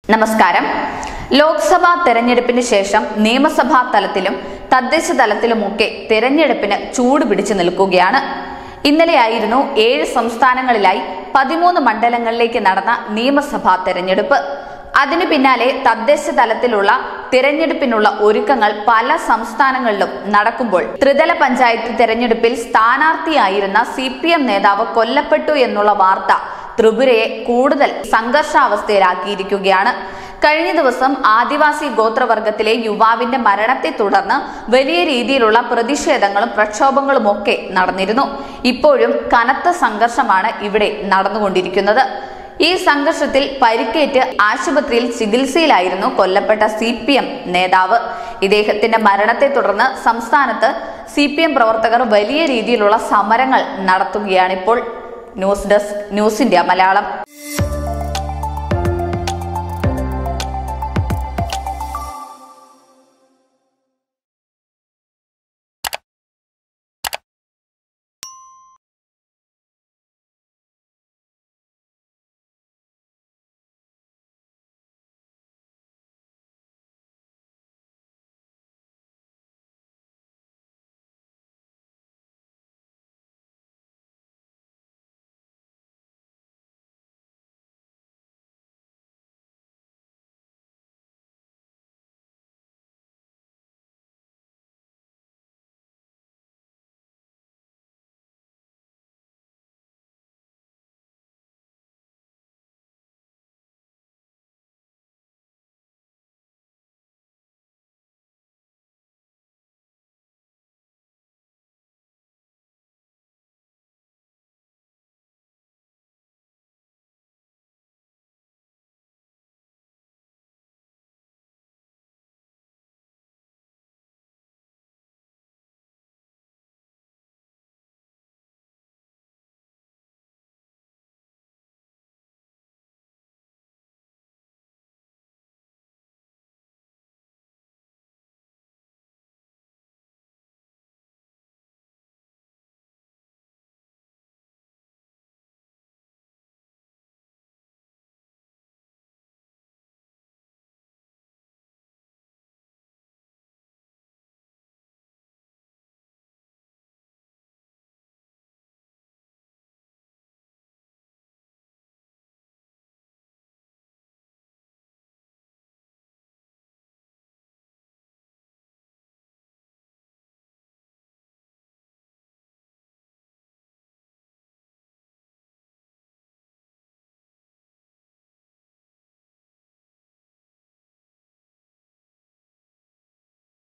നമസ്കാരം ലോക്സഭാ തെരഞ്ഞെടുപ്പിന് ശേഷം നിയമസഭാ തലത്തിലും തദ്ദേശ തലത്തിലുമൊക്കെ തെരഞ്ഞെടുപ്പിന് ചൂട് പിടിച്ചു നിൽക്കുകയാണ് ഇന്നലെയായിരുന്നു ഏഴ് സംസ്ഥാനങ്ങളിലായി പതിമൂന്ന് മണ്ഡലങ്ങളിലേക്ക് നടന്ന നിയമസഭാ തെരഞ്ഞെടുപ്പ് അതിനു പിന്നാലെ തദ്ദേശ തലത്തിലുള്ള തിരഞ്ഞെടുപ്പിനുള്ള ഒരുക്കങ്ങൾ പല സംസ്ഥാനങ്ങളിലും നടക്കുമ്പോൾ ത്രിതല പഞ്ചായത്ത് തെരഞ്ഞെടുപ്പിൽ സ്ഥാനാർത്ഥിയായിരുന്ന സി പി എം നേതാവ് കൊല്ലപ്പെട്ടു എന്നുള്ള വാർത്ത ത്രിപുരയെ കൂടുതൽ സംഘർഷാവസ്ഥയിലാക്കിയിരിക്കുകയാണ് കഴിഞ്ഞ ദിവസം ആദിവാസി ഗോത്രവർഗത്തിലെ യുവാവിന്റെ മരണത്തെ തുടർന്ന് വലിയ രീതിയിലുള്ള പ്രതിഷേധങ്ങളും പ്രക്ഷോഭങ്ങളും ഒക്കെ നടന്നിരുന്നു ഇപ്പോഴും കനത്ത സംഘർഷമാണ് ഇവിടെ നടന്നുകൊണ്ടിരിക്കുന്നത് ഈ സംഘർഷത്തിൽ പരിക്കേറ്റ് ആശുപത്രിയിൽ ചികിത്സയിലായിരുന്നു കൊല്ലപ്പെട്ട സി പി എം നേതാവ് ഇദ്ദേഹത്തിന്റെ മരണത്തെ തുടർന്ന് സംസ്ഥാനത്ത് സി പി എം പ്രവർത്തകർ വലിയ രീതിയിലുള്ള സമരങ്ങൾ നടത്തുകയാണിപ്പോൾ news desk news India Malayalam